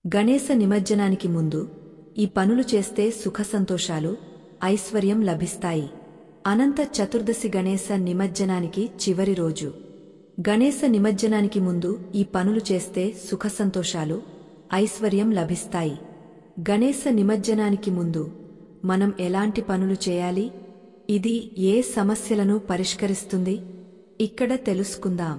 గణేశ నిమజ్జనానికి ముందు ఈ పనులు చేస్తే సుఖ సంతోషాలు ఐశ్వర్యం లభిస్తాయి అనంత చతుర్దశి గణేశ నిమజ్జనానికి చివరి రోజు గణేశ నిమజ్జనానికి ముందు ఈ పనులు చేస్తే సుఖ సంతోషాలు ఐశ్వర్యం లభిస్తాయి గణేశ నిమజ్జనానికి ముందు మనం ఎలాంటి పనులు చేయాలి ఇది ఏ సమస్యలను పరిష్కరిస్తుంది ఇక్కడ తెలుసుకుందాం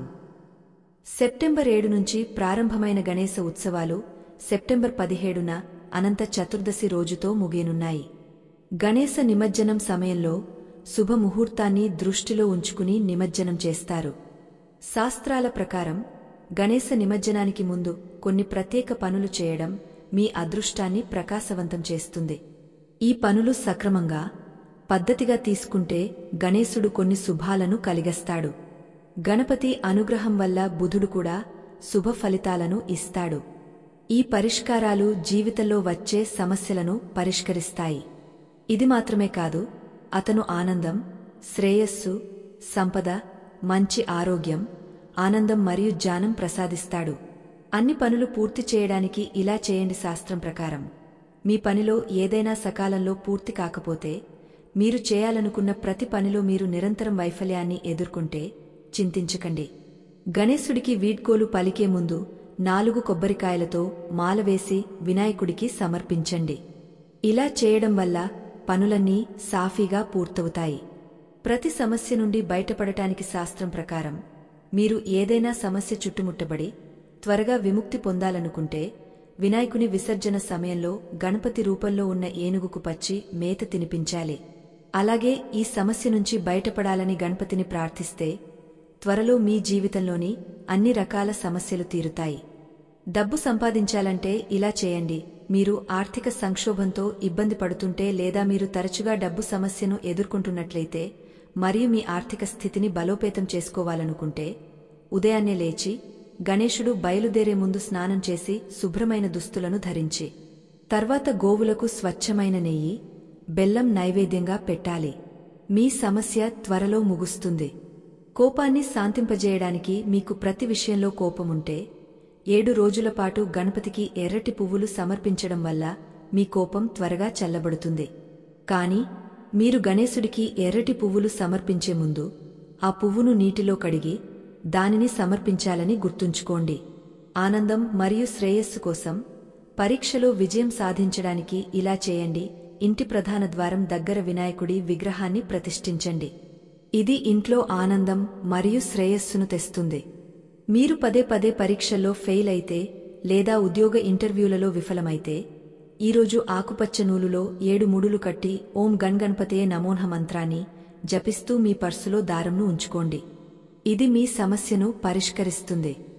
సెప్టెంబర్ ఏడు నుంచి ప్రారంభమైన గణేశ ఉత్సవాలు సెప్టెంబర్ పదిహేడున అనంత చతుర్దశి రోజుతో ముగియనున్నాయి గణేశ నిమజ్జనం సమయంలో శుభముహూర్తాన్ని దృష్టిలో ఉంచుకుని నిమజ్జనం చేస్తారు శాస్త్రాల ప్రకారం గణేశ నిమజ్జనానికి ముందు కొన్ని ప్రత్యేక పనులు చేయడం మీ అదృష్టాన్ని ప్రకాశవంతం చేస్తుంది ఈ పనులు సక్రమంగా పద్ధతిగా తీసుకుంటే గణేశుడు కొన్ని శుభాలను కలిగస్తాడు గణపతి అనుగ్రహం వల్ల బుధుడు కూడా శుభ ఫలితాలను ఇస్తాడు ఈ పరిష్కారాలు జీవితంలో వచ్చే సమస్యలను పరిష్కరిస్తాయి ఇది మాత్రమే కాదు అతను ఆనందం శ్రేయస్సు సంపద మంచి ఆరోగ్యం ఆనందం మరియు జ్ఞానం ప్రసాదిస్తాడు అన్ని పనులు పూర్తి చేయడానికి ఇలా చేయండి శాస్త్రం ప్రకారం మీ పనిలో ఏదైనా సకాలంలో పూర్తి కాకపోతే మీరు చేయాలనుకున్న ప్రతి పనిలో మీరు నిరంతరం వైఫల్యాన్ని ఎదుర్కొంటే చింతించకండి గణేశుడికి వీడ్కోలు పలికే ముందు నాలుగు కొబ్బరికాయలతో మాలవేసి వినాయకుడికి సమర్పించండి ఇలా చేయడం వల్ల పనులన్నీ సాఫీగా పూర్తవుతాయి ప్రతి సమస్య నుండి బయటపడటానికి శాస్త్రం ప్రకారం మీరు ఏదైనా సమస్య చుట్టుముట్టబడి త్వరగా విముక్తి పొందాలనుకుంటే వినాయకుని విసర్జన సమయంలో గణపతి రూపంలో ఉన్న ఏనుగుకు పచ్చి మేత తినిపించాలి అలాగే ఈ సమస్య నుంచి బయటపడాలని గణపతిని ప్రార్థిస్తే త్వరలో మీ జీవితంలోని అన్ని రకాల సమస్యలు తీరుతాయి డబ్బు సంపాదించాలంటే ఇలా చేయండి మీరు ఆర్థిక సంక్షోభంతో ఇబ్బంది పడుతుంటే లేదా మీరు తరచుగా డబ్బు సమస్యను ఎదుర్కొంటున్నట్లయితే మరియు మీ ఆర్థిక స్థితిని బలోపేతం చేసుకోవాలనుకుంటే ఉదయాన్నే లేచి గణేశుడు బయలుదేరే ముందు స్నానం చేసి శుభ్రమైన దుస్తులను ధరించి తర్వాత గోవులకు స్వచ్ఛమైన నెయ్యి బెల్లం నైవేద్యంగా పెట్టాలి మీ సమస్య త్వరలో ముగుస్తుంది కోపాన్ని శాంతింపజేయడానికి మీకు ప్రతి విషయంలో కోపముంటే ఏడు రోజుల పాటు గణపతికి ఎర్రటి పువ్వులు సమర్పించడం వల్ల మీ కోపం త్వరగా చల్లబడుతుంది కాని మీరు గణేశుడికి ఎర్రటి పువ్వులు సమర్పించే ముందు ఆ పువ్వును నీటిలో కడిగి దానిని సమర్పించాలని గుర్తుంచుకోండి ఆనందం మరియు శ్రేయస్సు కోసం పరీక్షలో విజయం సాధించడానికి ఇలా చేయండి ఇంటి ప్రధాన ద్వారం దగ్గర వినాయకుడి విగ్రహాన్ని ప్రతిష్ఠించండి ఇది ఇంట్లో ఆనందం మరియు శ్రేయస్సును తెస్తుంది మీరు పదే పదే పరీక్షల్లో ఫెయిల్ అయితే లేదా ఉద్యోగ ఇంటర్వ్యూలలో విఫలమైతే ఈరోజు ఆకుపచ్చ నూలులో ఏడు ముడులు కట్టి ఓం గణగణపతయే నమోన్హ మంత్రాన్ని జపిస్తూ మీ పర్సులో దారంను ఉంచుకోండి ఇది మీ సమస్యను పరిష్కరిస్తుంది